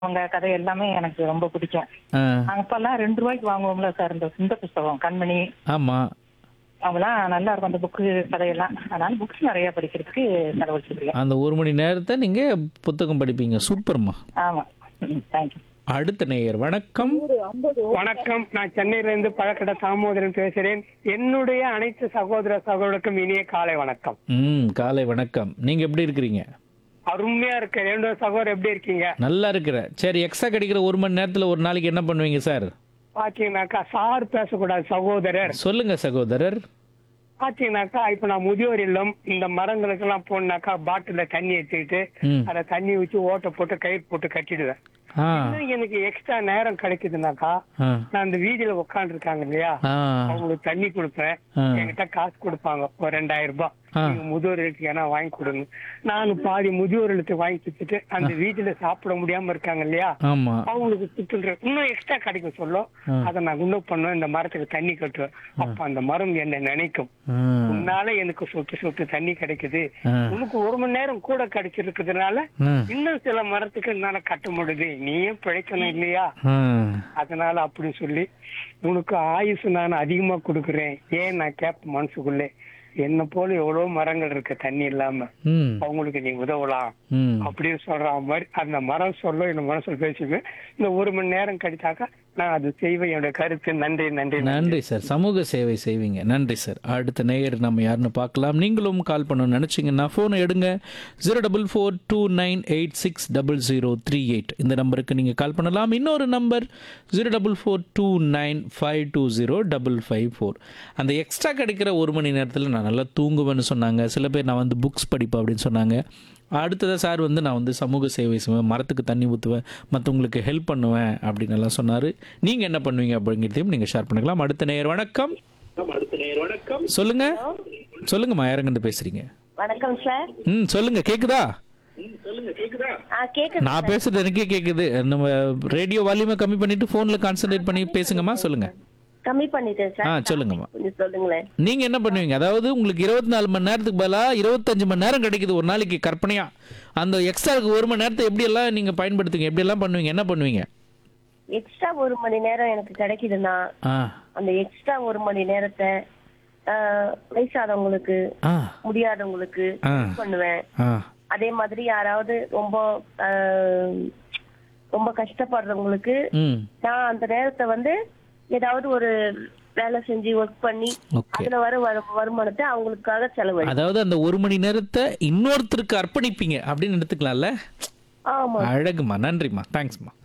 அவங்க கதை எல்லாமே எனக்கு ரொம்ப பிடிக்கும் ஆ, அப்பெல்லாம் ரெண்டு ரூபாய்க்கு வாங்குவோம்ல சார் இந்த இந்த புஸ்தகம் கண்மணி ஆமா அவங்களாம் நல்லா இருக்கும் அந்த புக்கு கதையெல்லாம் அதனால புக்ஸ் நிறைய படிக்கிறதுக்கு செலவழிச்சிருக்கேன் அந்த ஒரு மணி நேரத்தை நீங்க புத்தகம் படிப்பீங்க சூப்பர்மா ஆமா தேங்க்யூ அடுத்த நேயர் வணக்கம் வணக்கம் நான் சென்னையில இருந்து பழக்கடை தாமோதரன் பேசுறேன் என்னுடைய அனைத்து சகோதர சகோதரருக்கும் இனிய காலை வணக்கம் ம் காலை வணக்கம் நீங்க எப்படி இருக்கிறீங்க அருமையா இருக்கு ரெண்டு சகோதரர் எப்படி இருக்கீங்க நல்லா இருக்கிறேன் சரி எக்ஸ்ட்ரா கிடைக்கிற ஒரு மணி நேரத்துல ஒரு நாளைக்கு என்ன பண்ணுவீங்க சார் பாத்தீங்கன்னாக்கா சார் பேசக்கூடாது சகோதரர் சொல்லுங்க சகோதரர் பாத்தீங்கன்னாக்கா இப்ப நான் முதியோர் இல்லம் இந்த மரங்களுக்கு எல்லாம் போனாக்கா பாட்டில தண்ணி எடுத்துக்கிட்டு ம் அதை தண்ணி ஊற்றி ஓட்டை போட்டு கயிறு போட்டு கட்டிடுவேன் ஆ இன்னும் எனக்கு எக்ஸ்ட்ரா நேரம் கிடைக்குதுனாக்கா ஆ நான் இந்த வீதியில உட்கார்ந்து இருக்காங்க இல்லையா ஆ அவங்களுக்கு தண்ணி கொடுப்பேன் ஆ. என்கிட்ட காசு கொடுப்பாங்க ஒரு ரெண்டாயிரம் ரூபாய் ஆ. நீங்க முதியோர்களுக்கு ஏன்னா வாங்கி கொடுங்க நானும் பாதி முதியோர்களுக்கு வாங்கி கொடுத்துட்டு அந்த வீட்டுல சாப்பிட முடியாம இருக்காங்க இல்லையா ஆமா அவங்களுக்கு சுத்துறேன் இன்னும் எக்ஸ்ட்ரா கிடைக்கும் சொல்லும் ஆ. அதை நான் இன்னும் பண்ணுவேன் இந்த மரத்துக்கு தண்ணி கட்டுவேன் அப்ப அந்த மரம் என்ன நினைக்கும் ஆ, உன்னால எனக்கு சொட்டு சொட்டு தண்ணி கிடைக்குது ஆ, உனக்கு ஒரு மணி நேரம் கூட கிடைச்சிருக்கிறதுனால ஆ, இன்னும் சில மரத்துக்கு என்னால கட்ட முடியுது நீயும் பிழைக்கணும் இல்லையா ஆ. அதனால அப்படி சொல்லி உனக்கு ஆயுசு நான் அதிகமா கொடுக்குறேன் ஏன் நான் கேட்பேன் மனசுக்குள்ளே என்ன போல எவ்வளவு மரங்கள் இருக்கு தண்ணி இல்லாம ம், அவங்களுக்கு நீ உதவலாம் ம். அப்படின்னு சொல்ற மாதிரி அந்த மரம் சொல்ல இந்த மனசுல பேசிக்குவேன் இந்த ஒரு மணி நேரம் கழிச்சாக்கா நான் அது செய்வேன் என்னோட கருத்து நன்றி நன்றி நன்றி சார் சமூக சேவை செய்வீங்க நன்றி சார் அடுத்த நேயர் நம்ம யாருன்னு பார்க்கலாம் நீங்களும் கால் பண்ணணும்னு நினச்சிங்கன்னா ஃபோனை எடுங்க zero double four two nine eight six double zero three eight இந்த நம்பருக்கு நீங்கள் கால் பண்ணலாம் இன்னொரு number zero double four two nine five two zero double five four அந்த எக்ஸ்ட்ரா கிடைக்கிற ஒரு மணி நேரத்தில் நான் நல்லா தூங்குவேன்னு சொன்னாங்க சில பேர் நான் வந்து புக்ஸ் படிப்பேன் அப்படின்னு சொன்னாங்க அடுத்ததாக சார் வந்து நான் வந்து சமூக சேவை செய்வேன் மரத்துக்கு தண்ணி ஊற்றுவேன் மற்றவங்களுக்கு ஹெல்ப் பண்ணுவேன் அப்படின்னு எல்லாம் சொன்னார் நீங்கள் என்ன பண்ணுவீங்க அப்படிங்கிறதையும் நீங்கள் ஷேர் பண்ணிக்கலாம் அடுத்த நேயர் வணக்கம் சொல்லுங்க சொல்லுங்கம்மா யாருங்கிட்ட பேசுறீங்க வணக்கம் சார் ம் சொல்லுங்க கேக்குதா ஆ கேக்குது நான் பேசுறது எனக்கே கேக்குது நம்ம ரேடியோ வால்யூமை கம்மி பண்ணிட்டு ஃபோன்ல கான்சென்ட்ரேட் பண்ணி பேசுங்கம்மா சொல்லுங்க கம்மி பண்ணிட்டேன் ஆ சார் சொல்லுங்கம்மா கொஞ்சம் சொல்லுங்களேன் நீங்க என்ன பண்ணுவீங்க அதாவது உங்களுக்கு இருபத்தி நாலு மணி நேரத்துக்கு பதிலாக இருபத்தஞ்சு மணி நேரம் கிடைக்குது ஒரு நாளைக்கு கற்பனையா அந்த எக்ஸ்ட்ராக்கு ஒரு மணி நேரத்தை எப்படி எல்லாம் நீங்க பயன்படுத்துவீங்க எப்படி எல்லாம் பண்ணுவீங்க என்ன பண்ணுவீங்க எக்ஸ்ட்ரா ஒரு மணி நேரம் எனக்கு கிடைக்குதுன்னா ஆ அந்த எக்ஸ்ட்ரா ஒரு மணி நேரத்தை ஆ, வயசானவங்களுக்கு ஆ முடியாதவங்களுக்கு ஆ. help பண்ணுவேன் ஆ அதே மாதிரி யாராவது ரொம்ப ஆ, ரொம்ப கஷ்டப்படுறவங்களுக்கு ம் நான் அந்த நேரத்தை வந்து ஏதாவது ஒரு வேலை செஞ்சு ஒர்க் பண்ணி ஓகே அதுல வர வரு- வருமானத்தை அவங்களுக்காக செலவழி அதாவது அந்த ஒரு மணி நேரத்தை இன்னொருத்தருக்கு அர்ப்பணிப்பீங்க அப்படின்னு எடுத்துக்கலாம்ல ஆமா அழகுமா நன்றிம்மா தேங்க்ஸ்மா